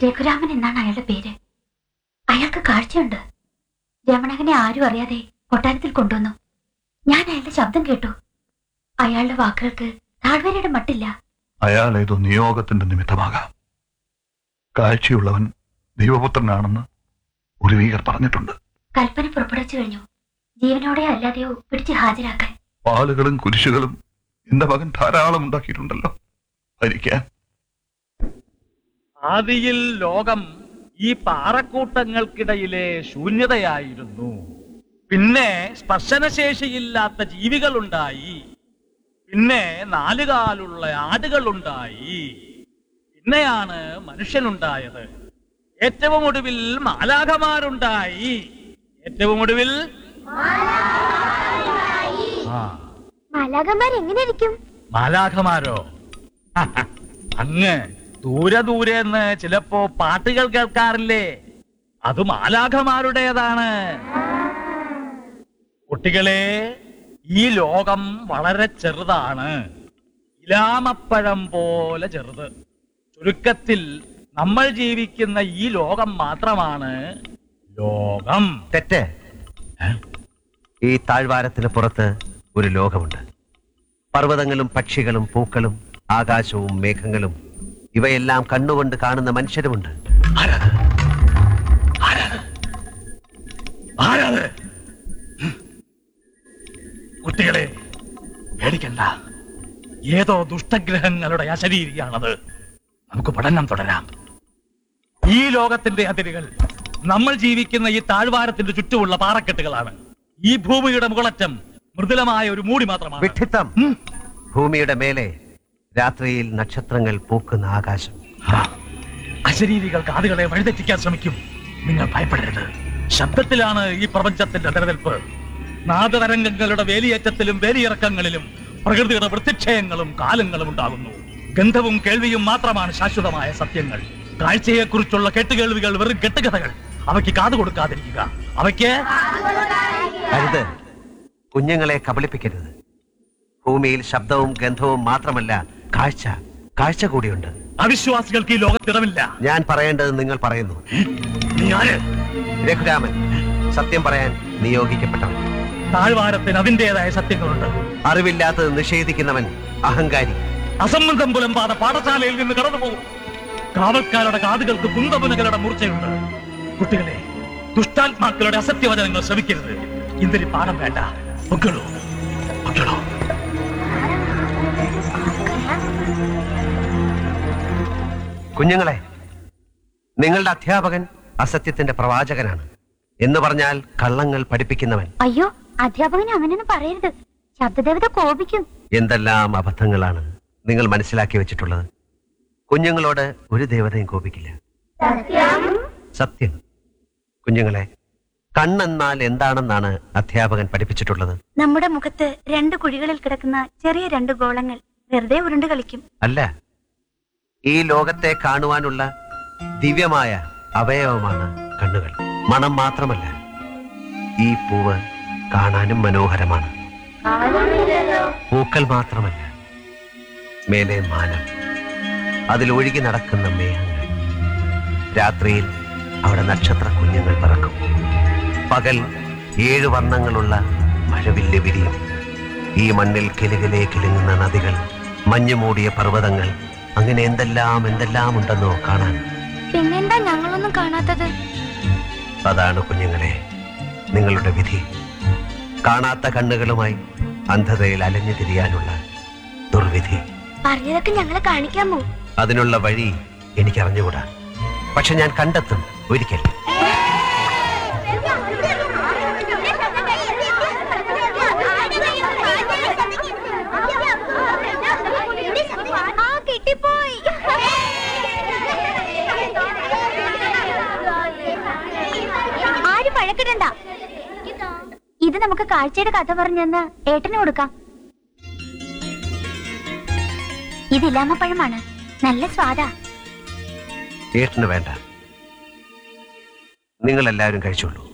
രഘുരാമൻ എന്നാണ് അയാളുടെ പേര് അയാൾക്ക് കാഴ്ചയുണ്ട് രമണകനെ ആരും അറിയാതെ കൊട്ടാരത്തിൽ കൊണ്ടുവന്നു ഞാൻ അയാളുടെ ശബ്ദം കേട്ടു അയാളുടെ വാക്കുകൾക്ക് താഴ്വരയുടെ മട്ടില്ല അയാൾ ഏതോ നിയോഗത്തിന്റെ നിമിത്തമാകാം കാഴ്ചയുള്ളവൻ ദൈവപുത്രനാണെന്ന് പൂർവീകർ പറഞ്ഞിട്ടുണ്ട് കൽപ്പന പുറപ്പെടുവിച്ചു കഴിഞ്ഞു ജീവനോടെ അല്ലാതെയോ പിടിച്ച് ഹാജരാക്കാൻ പാലുകളും കുരിശുകളും എന്റെ മകൻ ധാരാളം ഉണ്ടാക്കിയിട്ടുണ്ടല്ലോ ഭരിക്കാൻ ആദിയിൽ ലോകം ഈ പാറക്കൂട്ടങ്ങൾക്കിടയിലെ ശൂന്യതയായിരുന്നു പിന്നെ സ്പർശനശേഷിയില്ലാത്ത ജീവികളുണ്ടായി പിന്നെ നാലുകാലുള്ള ആടുകളുണ്ടായി പിന്നെയാണ് മനുഷ്യനുണ്ടായത് ഏറ്റവും ഒടുവിൽ മാലാഖമാരുണ്ടായി ഏറ്റവും ഒടുവിൽ ആ മാലാകന്മാർ എങ്ങനെയിരിക്കും മാലാഖമാരോ അങ്ങ് ദൂരെ ദൂരെന്ന് ചിലപ്പോ പാട്ടുകൾ കേൾക്കാറില്ലേ അത് മാലാഖമാരുടേതാണ് കുട്ടികളെ ഈ ലോകം വളരെ ചെറുതാണ് ഇലാമപ്പഴം പോലെ ചെറുത് ചുരുക്കത്തിൽ നമ്മൾ ജീവിക്കുന്ന ഈ ലോകം മാത്രമാണ് ലോകം തെറ്റ് ഈ താഴ്വാരത്തിന് പുറത്ത് ഒരു ലോകമുണ്ട് പർവ്വതങ്ങളും പക്ഷികളും പൂക്കളും ആകാശവും മേഘങ്ങളും ഇവയെല്ലാം കണ്ണുകൊണ്ട് കാണുന്ന മനുഷ്യരുമുണ്ട് ആരാത് ആരാത് ആരാത് ഉം. കുട്ടികളെ പേടിക്കണ്ട ഏതോ ദുഷ്ടഗ്രഹങ്ങളുടെ അശരീരിയാണത് നമുക്ക് പഠനം തുടരാം ഈ ലോകത്തിന്റെ അതിരുകൾ നമ്മൾ ജീവിക്കുന്ന ഈ താഴ്വാരത്തിന്റെ ചുറ്റുമുള്ള പാറക്കെട്ടുകളാണ് ഈ ഭൂമിയുടെ മുകളറ്റം മൃദുലമായ ഒരു മൂടി മാത്രമാണ് വിഡ്ഢിത്തം ഉം. ഭൂമിയുടെ മേലെ രാത്രിയിൽ നക്ഷത്രങ്ങൾ പൂക്കുന്ന ആകാശം ആ, അശരീരികൾ കാതുകളെ വഴിതെറ്റിക്കാൻ ശ്രമിക്കും നിങ്ങൾ ഭയപ്പെടരുത് ശബ്ദത്തിലാണ് ഈ പ്രപഞ്ചത്തിന്റെ നിലനിൽപ്പ് നാദതരംഗങ്ങളുടെ വേലിയേറ്റത്തിലും വേലിയിറക്കങ്ങളിലും പ്രകൃതിയുടെ വൃത്തിക്ഷയങ്ങളും കാലങ്ങളും ഉണ്ടാകുന്നു ഗന്ധവും കേൾവിയും മാത്രമാണ് ശാശ്വതമായ സത്യങ്ങൾ കാഴ്ചയെക്കുറിച്ചുള്ള കെട്ടുകേൾവികൾ വെറും കെട്ടുകഥകൾ അവയ്ക്ക് കാതു കൊടുക്കാതിരിക്കുക അവയ്ക്ക് അരുത് കുഞ്ഞുങ്ങളെ കബളിപ്പിക്കരുത് ഭൂമിയിൽ ശബ്ദവും ഗന്ധവും മാത്രമല്ല കാഴ്ച കാഴ്ച കൂടിയുണ്ട് അവിശ്വാസികൾക്ക് ഈ ലോകത്തിടമില്ല ഞാൻ പറയേണ്ടത് നിങ്ങൾ പറയുന്നു നീ ആര് രഘുരാമൻ സത്യം പറയാൻ നിയോഗിക്കപ്പെട്ടവൻ താഴ്വാരത്തിന് അതിൻ്റെതായ സത്യങ്ങളുണ്ട് അറിവില്ലാത്തത് നിഷേധിക്കുന്നവൻ അഹങ്കാരി അസംബന്ധം പുലമ്പാതെ പാഠശാലയിൽ നിന്ന് കടന്നു പോകും കാവൽക്കാരുടെ കാതുകൾക്ക് കുന്തമുനകളുടെ മൂർച്ചയുണ്ട് കുട്ടികളെ ദുഷ്ടാത്മാക്കളുടെ അസത്യവചനങ്ങൾ ശ്രമിക്കരുത് ഇന്തൊരു പാഠം വേണ്ട പൊക്കളോ പൊക്കളോ കുഞ്ഞുങ്ങളെ നിങ്ങളുടെ അധ്യാപകൻ അസത്യത്തിന്റെ പ്രവാചകനാണ് എന്ന് പറഞ്ഞാൽ കള്ളങ്ങൾ പഠിപ്പിക്കുന്നവൻ അയ്യോ അധ്യാപകൻ അങ്ങനെയൊന്നും പറയരുത് ശബ്ദദേവത കോപിക്കും എന്തെല്ലാം അബദ്ധങ്ങളാണ് നിങ്ങൾ മനസ്സിലാക്കി വെച്ചിട്ടുള്ളത് കുഞ്ഞുങ്ങളോട് ഒരു ദേവതയും കോപിക്കില്ല സത്യം കുഞ്ഞുങ്ങളെ കണ്ണെന്നാൽ എന്താണെന്നാണ് അധ്യാപകൻ പഠിപ്പിച്ചിട്ടുള്ളത് നമ്മുടെ മുഖത്ത് രണ്ട് കുഴികളിൽ കിടക്കുന്ന ചെറിയ രണ്ട് ഗോളങ്ങൾ വെറുതെ ഉരുണ്ട് കളിക്കും അല്ല ഈ ലോകത്തെ കാണുവാനുള്ള ദിവ്യമായ അവയവമാണ് കണ്ണുകൾ മണം മാത്രമല്ല ഈ പൂവ് കാണാനും മനോഹരമാണ് പൂക്കൾ മാത്രമല്ല മേലെ മാനം അതിൽ ഒഴുകി നടക്കുന്ന മേഘങ്ങൾ രാത്രിയിൽ അവിടെ നക്ഷത്ര കുഞ്ഞുങ്ങൾ പറക്കും പകൽ ഏഴ് വർണ്ണങ്ങളുള്ള മഴവില്ല് വിരിയും ഈ മണ്ണിൽ കിലുകിലേ കിലുങ്ങുന്ന നദികൾ മഞ്ഞു മൂടിയ പർവ്വതങ്ങൾ അങ്ങനെ എന്തെല്ലാം എന്തെല്ലാം ഉണ്ടെന്നോ കാണാൻ പിന്നെന്താ ഞങ്ങളൊന്നും കാണാത്തത് അതാണ് കുഞ്ഞുങ്ങളെ നിങ്ങളുടെ വിധി കാണാത്ത കണ്ണുകളുമായി അന്ധതയിൽ അലഞ്ഞു തിരിയാനുള്ള ദുർവിധി പറഞ്ഞതൊക്കെ ഞങ്ങളെ കാണിക്കാമോ അതിനുള്ള വഴി എനിക്കറിഞ്ഞുകൂടാ പക്ഷെ ഞാൻ കണ്ടെത്തും ഒരിക്കൽ ആ കിട്ടിപ്പോയി ആരും വഴക്കിടണ്ട ഇത് നമുക്ക് കാഴ്ചയുടെ കഥ പറഞ്ഞെന്ന് ഏട്ടന് കൊടുക്കാം ഇത് ഇല്ലാമപ്പഴമാണ് നല്ല സ്വാദാ ഏട്ടന് വേണ്ട നിങ്ങൾ എല്ലാവരും കഴിച്ചോളൂ